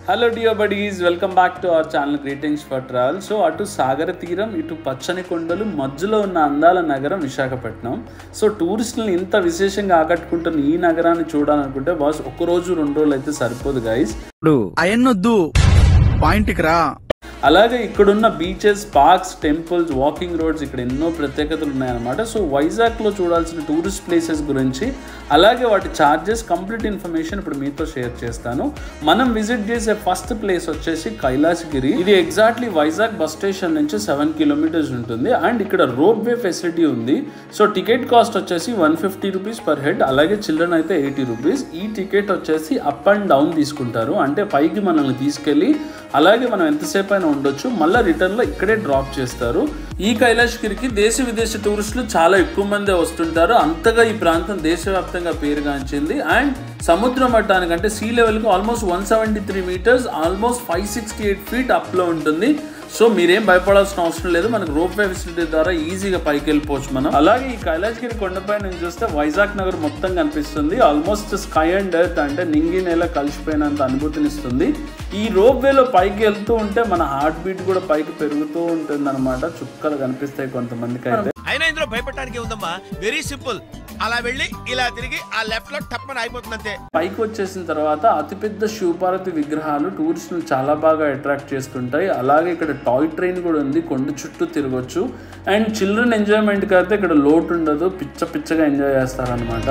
hello dear buddies welcome back to our channel greetings for travel so అటు సాగర తీరం ఇటు పచ్చని కొండలు మధ్యలో ఉన్న అందాల నగరం విశాఖపట్నం సో టూరిస్టులను ఇంత విశేషంగా ఆకట్టుకుంటున్న ఈ నగరాన్ని చూడాలనుకుంటే బాస్ ఒక రోజు రెండు రోజులు అయితే సరిపోదు గైస్ ఇప్పుడు అయన్నొద్దు పాయింట్కి రా అలాగే ఇక్కడున్న beaches parks temples walking roads ఇక్కడ ఎన్నో ప్రత్యేకతలు ఉన్నాయన్నమాట సో వైజాగ్లో చూడాల్సిన టూరిస్ట్ ప్లేసెస్ గురించి అలాగే వాటి ఛార్జెస్ కంప్లీట్ ఇన్ఫర్మేషన్ ఇప్పుడు మీతో షేర్ చేస్తాను మనం విజిట్ చేసే ఫస్ట్ ప్లేస్ వచ్చేసి కైలాసగిరి ఇది ఎగ్జాక్ట్లీ వైజాగ్ బస్ స్టేషన్ నుంచి సెవెన్ కిలోమీటర్స్ ఉంటుంది అండ్ ఇక్కడ రోప్ వే ఫెసిలిటీ ఉంది సో టికెట్ కాస్ట్ వచ్చేసి one fifty rupees per head అలాగే చిల్డ్రన్ అయితే ఎయిటీ రూపీస్ ఈ టికెట్ వచ్చేసి అప్ అండ్ డౌన్ తీసుకుంటారు అంటే పైకి మనల్ని తీసుకెళ్ళి అలాగే మనం ఎంతసేపు అయినా ఉండొచ్చు మళ్ళీ రిటర్న్లో ఇక్కడే డ్రాప్ చేస్తారు ఈ కైలాష్గిరికి దేశ విదేశీ టూరిస్టులు చాలా ఎక్కువ మందే వస్తుంటారు అంతగా ఈ ప్రాంతం దేశవ్యాప్తంగా పేరుగాంచింది అండ్ సముద్ర మట్టానికంటే సీ లెవెల్కి almost one seventy three metres almost five sixty eight feet అప్లో ఉంటుంది సో మీరేం భయపడాల్సిన అవసరం లేదు మనకు రోప్ వే ఫెసిలిటీ ద్వారా ఈజీగా పైకి వెళ్ళిపోవచ్చు మనం అలాగే ఈ కైలాసగిరి కొండపై నుంచి చూస్తే వైజాగ్ నగర్ మొత్తం కనిపిస్తుంది ఆల్మోస్ట్ స్కై అండ్ ఎర్త్ అంటే నింగి నేల కలిసిపోయినంత అనుభూతినిస్తుంది ఈ రోప్ వేలో పైకి వెళ్తూ ఉంటే మన హార్ట్ బీట్ కూడా పైకి పెరుగుతూ ఉంటుంది అనమాట చుక్కలు కనిపిస్తాయి కొంతమందికి అయితే అయినా ఇందులో భయపడటానికి ఉందమ్మా వెరీ సింపుల్ అలా వెళ్ళి ఇలా తిరిగి ఆ లెఫ్ట్ లో టప్పని అయిపోతుంది అంతే పైకి వచ్చేసిన తర్వాత అతిపెద్ద శివపార్వతి విగ్రహాలు టూరిస్టులు చాలా బాగా అట్రాక్ట్ చేస్తుంటాయి అలాగే ఇక్కడ టాయ్ ట్రైన్ కూడా ఉంది కొండ చుట్టూ తిరగొచ్చు అండ్ చిల్డ్రన్ ఎంజాయ్మెంట్కి అయితే ఇక్కడ లోటు ఉండదు పిచ్చ పిచ్చగా ఎంజాయ్ చేస్తారనమాట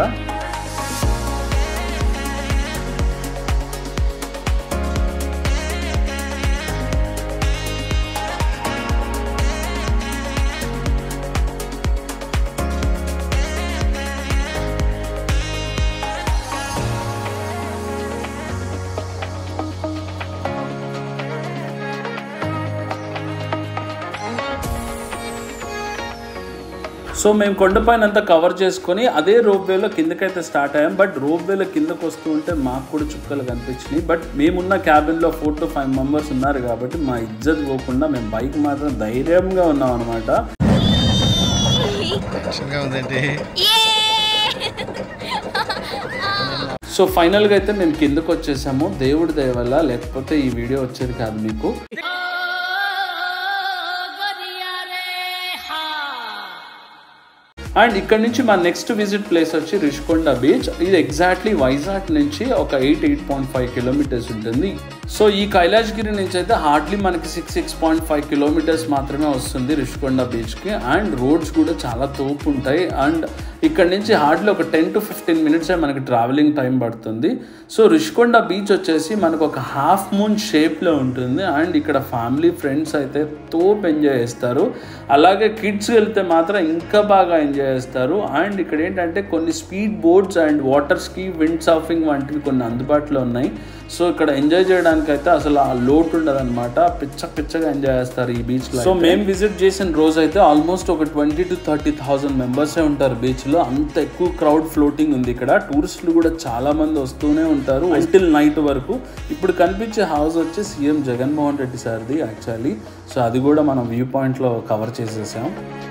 సో మేము కొండపైన అంతా కవర్ చేసుకొని అదే రోప్ వేలో కిందకైతే స్టార్ట్ అయ్యాం బట్ రోప్ వేలో కిందకు వస్తూ ఉంటే మాకు కూడా చుక్కలు కనిపించినాయి బట్ మేమున్న క్యాబిన్లో ఫోర్ టు ఫైవ్ మెంబర్స్ ఉన్నారు కాబట్టి మా ఇజ్జత్ పోకుండా మేము బైక్ మాత్రం ధైర్యంగా ఉన్నాం అనమాట ఉందండి సో ఫైనల్గా అయితే మేము కిందకు వచ్చేసాము దేవుడి దయ వల్ల లేకపోతే ఈ వీడియో వచ్చేది కాదు మీకు అండ్ ఇక్కడ నుంచి మా నెక్స్ట్ విజిట్ ప్లేస్ వచ్చి రిషికొండ బీచ్ ఇది ఎగ్జాక్ట్లీ వైజాగ్ నుంచి ఒక eight eight point five kilometres ఉంటుంది సో ఈ కైలాసగిరి నుంచి అయితే హార్డ్లీ మనకి six six point five kilometres మాత్రమే వస్తుంది రిషికొండ బీచ్కి అండ్ రోడ్స్ కూడా చాలా తోపు ఉంటాయి అండ్ ఇక్కడ నుంచి హార్డ్లీ ఒక టెన్ టు ఫిఫ్టీన్ మినిట్సే మనకి ట్రావెలింగ్ టైం పడుతుంది సో రిషికొండ బీచ్ వచ్చేసి మనకు ఒక హాఫ్ మూన్ షేప్లో ఉంటుంది అండ్ ఇక్కడ ఫ్యామిలీ ఫ్రెండ్స్ అయితే తోపు ఎంజాయ్ చేస్తారు అలాగే కిడ్స్ వెళ్తే మాత్రం ఇంకా బాగా ఎంజాయ్ చేస్తారు అండ్ ఇక్కడ ఏంటంటే కొన్ని speed boats and water ski windsurfing వంటివి కొన్ని అందుబాటులో ఉన్నాయి సో ఇక్కడ ఎంజాయ్ చేయడానికి అయితే అసలు ఆ లోటు ఉండదన్నమాట పిచ్చ పిచ్చగా ఎంజాయ్ చేస్తారు ఈ బీచ్ లో సో మేము విజిట్ చేసిన రోజు అయితే ఆల్మోస్ట్ ఒక ట్వంటీ టు థర్టీ థౌసండ్ మెంబర్సే ఉంటారు బీచ్ లో అంత ఎక్కువ క్రౌడ్ ఫ్లోటింగ్ ఉంది ఇక్కడ టూరిస్టులు కూడా చాలా మంది వస్తూనే ఉంటారు అంటిల్ నైట్ వరకు ఇప్పుడు కనిపించే హౌస్ వచ్చి సీఎం జగన్మోహన్ రెడ్డి సార్ది యాక్చువల్లీ సో అది కూడా మనం వ్యూ పాయింట్ లో కవర్ చేసేసాం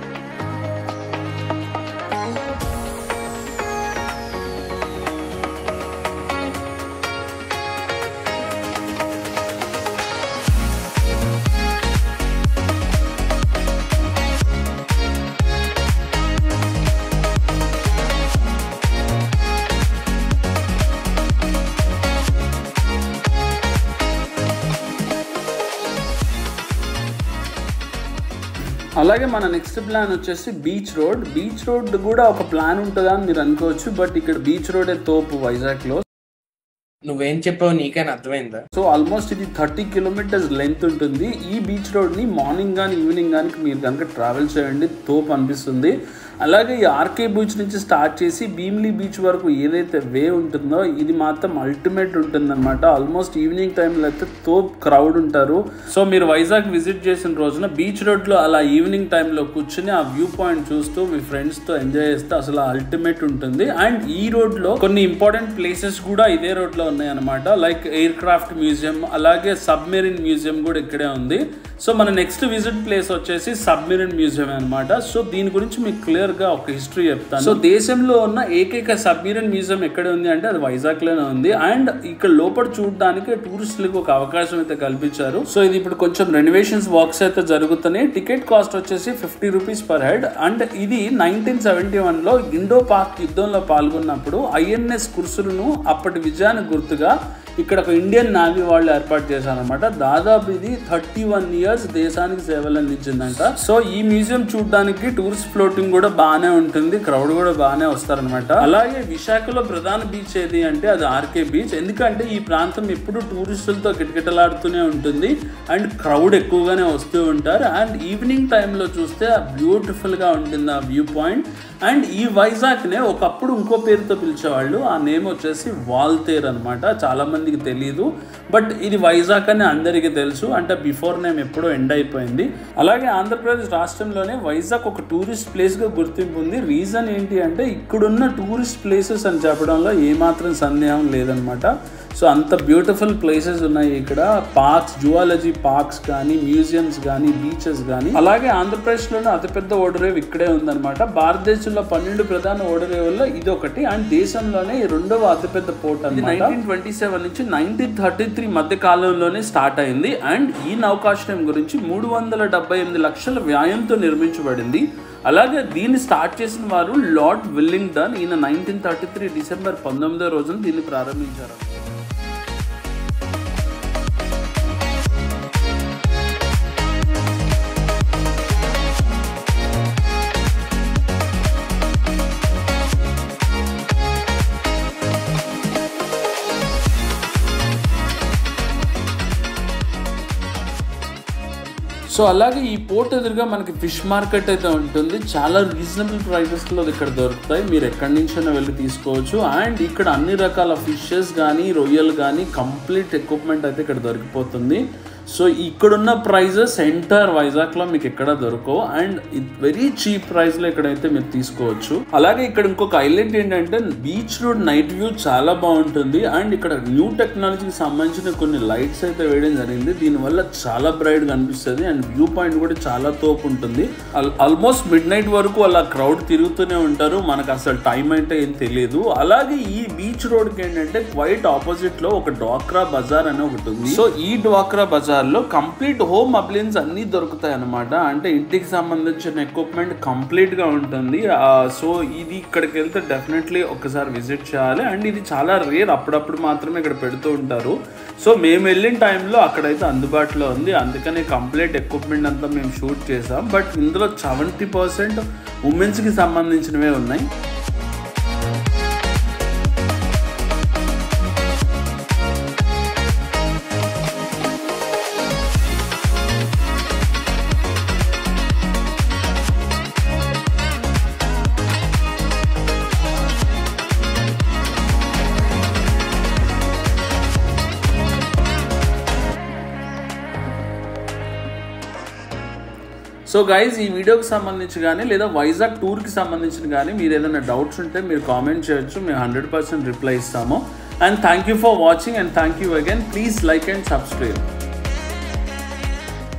అలాగే మన నెక్స్ట్ ప్లాన్ వచ్చేసి బీచ్ రోడ్ బీచ్ రోడ్ కూడా ఒక ప్లాన్ ఉంటుందా అని మీరు అనుకోవచ్చు బట్ ఇక్కడ బీచ్ రోడే తోపు వైజాగ్లో నువ్వేం చెప్పావు నీకైనా అర్థమైందా సో ఆల్మోస్ట్ ఇది థర్టీ కిలోమీటర్స్ లెంత్ ఉంటుంది ఈ బీచ్ రోడ్ని మార్నింగ్ కానీ ఈవినింగ్ కానీ మీరు కనుక ట్రావెల్ చేయండి తోపు అనిపిస్తుంది అలాగే ఈ ఆర్కే బీచ్ నుంచి స్టార్ట్ చేసి భీమిలీ బీచ్ వరకు ఏదైతే వే ఉంటుందో ఇది మాత్రం అల్టిమేట్ ఉంటుందన్నమాట ఆల్మోస్ట్ ఈవినింగ్ టైంలో అయితే తోప్ క్రౌడ్ ఉంటారు సో మీరు వైజాగ్ విజిట్ చేసిన రోజున బీచ్ రోడ్లో అలా ఈవినింగ్ టైంలో కూర్చుని ఆ వ్యూ పాయింట్ చూస్తూ మీ ఫ్రెండ్స్తో ఎంజాయ్ చేస్తే అసలు అల్టిమేట్ ఉంటుంది అండ్ ఈ రోడ్లో కొన్ని ఇంపార్టెంట్ ప్లేసెస్ కూడా ఇదే రోడ్లో ఉన్నాయి అనమాట లైక్ ఎయిర్ క్రాఫ్ట్ మ్యూజియం అలాగే సబ్మెరీన్ మ్యూజియం కూడా ఇక్కడే ఉంది సో మన నెక్స్ట్ విజిట్ ప్లేస్ వచ్చేసి సబ్మెరీన్ మ్యూజియం అనమాట సో దీని గురించి మీకు క్లియర్ క్లియర్ గా ఒక హిస్టరీ చెప్తాను సో దేశంలో ఉన్న ఏకైక సబ్మెరీన్ మ్యూజియం ఎక్కడ ఉంది అంటే అది వైజాగ్ లోనే ఉంది అండ్ ఇక్కడ లోపల చూడడానికి టూరిస్టులకు ఒక అవకాశం అయితే కల్పించారు సో ఇది ఇప్పుడు కొంచెం రెనోవేషన్స్ వర్క్స్ అయితే జరుగుతున్నాయి టికెట్ కాస్ట్ వచ్చేసి fifty rupees per head and ఇది నైన్టీన్ సెవెంటీ వన్ లో ఇండో పాక్ యుద్ధంలో పాల్గొన్నప్పుడు ఐఎన్ఎస్ కుర్సులను అప్పటి విజయానికి గుర్తుగా ఇక్కడ ఒక ఇండియన్ నావీ వాళ్ళు ఏర్పాటు చేశారనమాట దాదాపు ఇది థర్టీ వన్ ఇయర్స్ దేశానికి సేవలు అందించిందంట సో ఈ మ్యూజియం చూడడానికి టూరిస్ట్ ఫ్లోటింగ్ కూడా బాగానే ఉంటుంది క్రౌడ్ కూడా బాగానే వస్తారనమాట అలాగే విశాఖలో ప్రధాన బీచ్ ఏది అంటే అది ఆర్కే బీచ్ ఎందుకంటే ఈ ప్రాంతం ఎప్పుడు టూరిస్టులతో కిటకిటలాడుతూనే ఉంటుంది అండ్ క్రౌడ్ ఎక్కువగానే వస్తూ ఉంటారు అండ్ ఈవినింగ్ టైంలో చూస్తే బ్యూటిఫుల్ గా ఉంటుంది ఆ వ్యూ పాయింట్ అండ్ ఈ వైజాగ్ నే ఒకప్పుడు ఇంకో పేరుతో పిలిచేవాళ్ళు ఆ నేమ్ వచ్చేసి వాల్తేర్ అనమాట చాలా మందికి తెలియదు బట్ ఇది వైజాగ్ అని అందరికీ తెలుసు అంటే బిఫోర్ నేమ్ ఎప్పుడో ఎండ్ అయిపోయింది అలాగే ఆంధ్రప్రదేశ్ రాష్ట్రంలోనే వైజాగ్ ఒక టూరిస్ట్ ప్లేస్ గా గుర్తింపు ఉంది రీజన్ ఏంటి అంటే ఇక్కడున్న టూరిస్ట్ ప్లేసెస్ అని చెప్పడంలో ఏమాత్రం సందేహం లేదనమాట సో అంత బ్యూటిఫుల్ ప్లేసెస్ ఉన్నాయి ఇక్కడ పార్క్స్ జువాలజీ పార్క్స్ కానీ మ్యూజియంస్ కానీ బీచెస్ కానీ అలాగే ఆంధ్రప్రదేశ్లోనే అతిపెద్ద ఓడరేవ్ ఇక్కడే ఉందన్నమాట భారతదేశంలో పన్నెండు ప్రధాన ఓడరేవుల్లో ఇది ఒకటి అండ్ దేశంలోనే ఈ రెండవ అతిపెద్ద పోర్ట్ అది నైన్టీన్ ట్వంటీ సెవెన్ నుంచి నైన్టీన్ థర్టీ త్రీ మధ్య కాలంలోనే స్టార్ట్ అయింది అండ్ ఈ నౌకాశ్రయం గురించి మూడు వందల డెబ్బై ఎనిమిది లక్షల వ్యాయంతో నిర్మించబడింది అలాగే దీన్ని స్టార్ట్ చేసిన వారు లార్డ్ విల్లింగ్టన్ ఈయన నైన్టీన్ థర్టీ త్రీ డిసెంబర్ పంతొమ్మిదో రోజున దీన్ని ప్రారంభించారు సో అలాగే ఈ పోర్ట్ ఎదురుగా మనకి ఫిష్ మార్కెట్ అయితే ఉంటుంది చాలా రీజనబుల్ ప్రైజెస్లో ఇక్కడ దొరుకుతాయి మీరు ఎక్కడి నుంచైనా వెళ్ళి తీసుకోవచ్చు అండ్ ఇక్కడ అన్ని రకాల ఫిషెస్ కానీ రొయ్యలు కానీ కంప్లీట్ ఎక్విప్మెంట్ అయితే ఇక్కడ దొరికిపోతుంది సో ఇక్కడున్న ప్రైజెస్ ఎంటైర్ వైజాగ్లో మీకు ఎక్కడ దొరకవు అండ్ వెరీ చీప్ ప్రైస్లో ఇక్కడైతే మీరు తీసుకోవచ్చు అలాగే ఇక్కడ ఇంకొక హైలైట్ ఏంటంటే బీచ్ రోడ్ నైట్ వ్యూ చాలా బాగుంటుంది అండ్ ఇక్కడ న్యూ టెక్నాలజీకి సంబంధించిన కొన్ని లైట్స్ అయితే వేయడం జరిగింది దీనివల్ల చాలా బ్రైట్ కనిపిస్తుంది అండ్ వ్యూ పాయింట్ కూడా చాలా తోపు ఉంటుంది ఆల్మోస్ట్ మిడ్ నైట్ వరకు అలా క్రౌడ్ తిరుగుతూనే ఉంటారు మనకు అసలు టైం అంటే ఏం తెలియదు అలాగే ఈ బీచ్ రోడ్కి ఏంటంటే క్వైట్ ఆపోజిట్ లో ఒక డ్వాక్రా బజార్ అని ఒకటి ఉంది సో ఈ డ్వాక్రా బజార్ లో కంప్లీట్ హోమ్ అప్లయన్స్ అన్ని దొరుకుతాయి అనమాట అంటే ఇంటికి సంబంధించిన ఎక్విప్మెంట్ కంప్లీట్ గా ఉంటుంది సో ఇది ఇక్కడికి వెళ్తే డెఫినెట్లీ ఒకసారి విజిట్ చేయాలి అండ్ ఇది చాలా రేర్ అప్పుడప్పుడు మాత్రమే ఇక్కడ పెడుతూ ఉంటారు సో మేము వెళ్ళిన టైంలో అక్కడైతే అందుబాటులో ఉంది అందుకనే కంప్లీట్ ఎక్విప్మెంట్ అంతా మేము షూట్ చేసాం బట్ ఇందులో సెవెంటీ పర్సెంట్ ఉమెన్స్కి సంబంధించినవే ఉన్నాయి సో గైజ్ ఈ వీడియోకి సంబంధించి కానీ లేదా వైజాగ్ టూర్కి సంబంధించిన కానీ మీరు ఏదైనా డౌట్స్ ఉంటే మీరు కామెంట్ చేయొచ్చు మేము హండ్రెడ్ పర్సెంట్ రిప్లై ఇస్తాము and thank you for watching and thank you again please like and subscribe